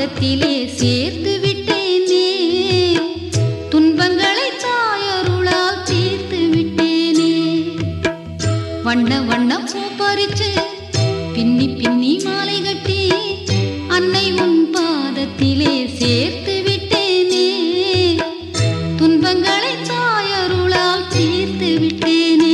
பாதத்திலே சேர்த்து விட்டேனே துன்பங்களை தாயருளால் தீர்த்து விட்டேனே வண்ண வண்ண பூ பறிச்சு பின்னி பின்னி மாலை கட்டி அன்னை உன் பாதத்திலே சேர்த்து விட்டேனே துன்பங்களை தாயருளால் தீர்த்து விட்டேனே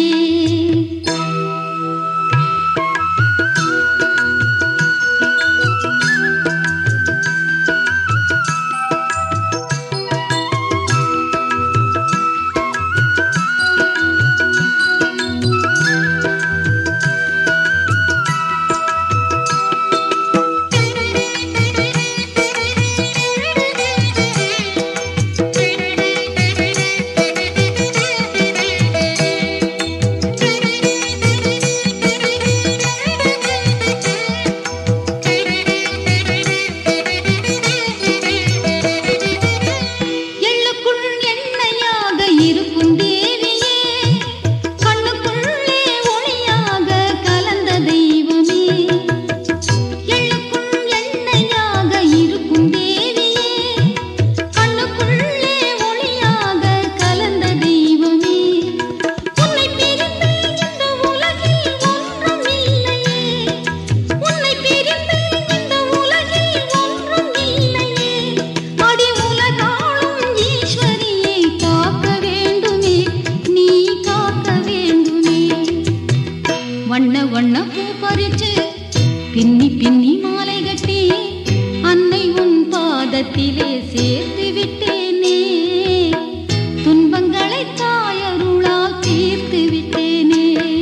எள்ளுக்குள் எண்ணெயாக இருக்கும் தேவியே கண்ணுக்குள்ளே ஒளியாக கலந்த தெய்வமே எள்ளுக்குள் எண்ணெயாக இருக்கும் தேவியே கண்ணுக்குள்ளே ஒளியாக கலந்த தெய்வமே உன்னை பிரிந்து இந்த உலகில் ஒன்றும் இல்லையே உன்னை பிரிந்து இந்த உலகில் ஒன்றும் இல்லையே அடி உலகாளும் ஈஸ்வரியை காக்க வேண்டுமே நீ காக்க வேண்டுமே வண்ண வண்ண பூ பறிச்சு பின்னி பின்னி மாலை கட்டி அன்னை உன் பாதத்திலே சேர்த்து விட்டேனே துன்பங்களை தாயருளால் தீர்த்து விட்டேனே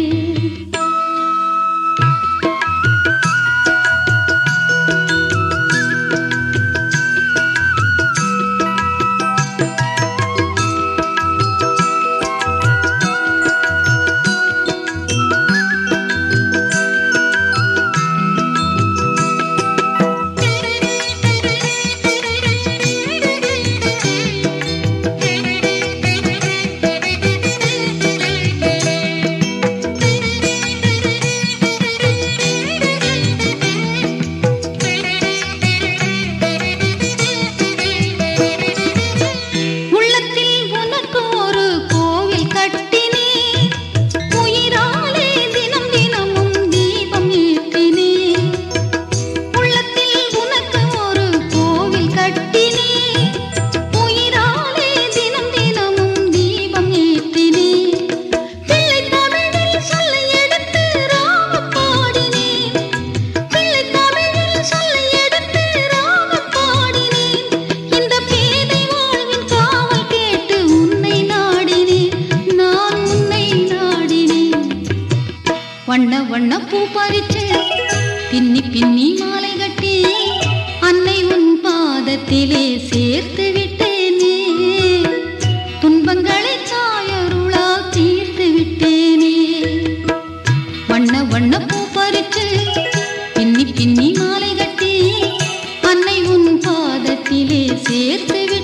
உள்ளத்தில் உனக்கு ஒரு கோவில் கட்டினேன் உயிராலே தினம் தினமும் தீபம் ஏற்றினேன் உள்ளத்தில் உனக்கு ஒரு கோவில் கட்டினேன் உயிராலே தினம் தினமும் தீபம் ஏற்றினேன் பிள்ளை தமிழில் சொல்ல எடுத்து ராகம் பாடினேன் பிள்ளை தமிழில் சொல்ல எடுத்து ராகம் பாடினேன் இந்த பேதை வாழ்வின் காவல் கேட்டு உன்னை நாடினேன் நான் உன்னை நாடினேன் வண்ண வண்ண பூ பறிச்சு பின்னி பின்னி மாலை கட்டி அன்னை உன் பாதத்திலே சேர்த்து விட்டேனே துன்பங்களை தாயருளால் தீர்த்து விட்டேனே வண்ண வண்ண பூ பறிச்சு பின்னி பின்னி மாலை கட்டி அன்னை உன் பாதத்திலே சேர்த்து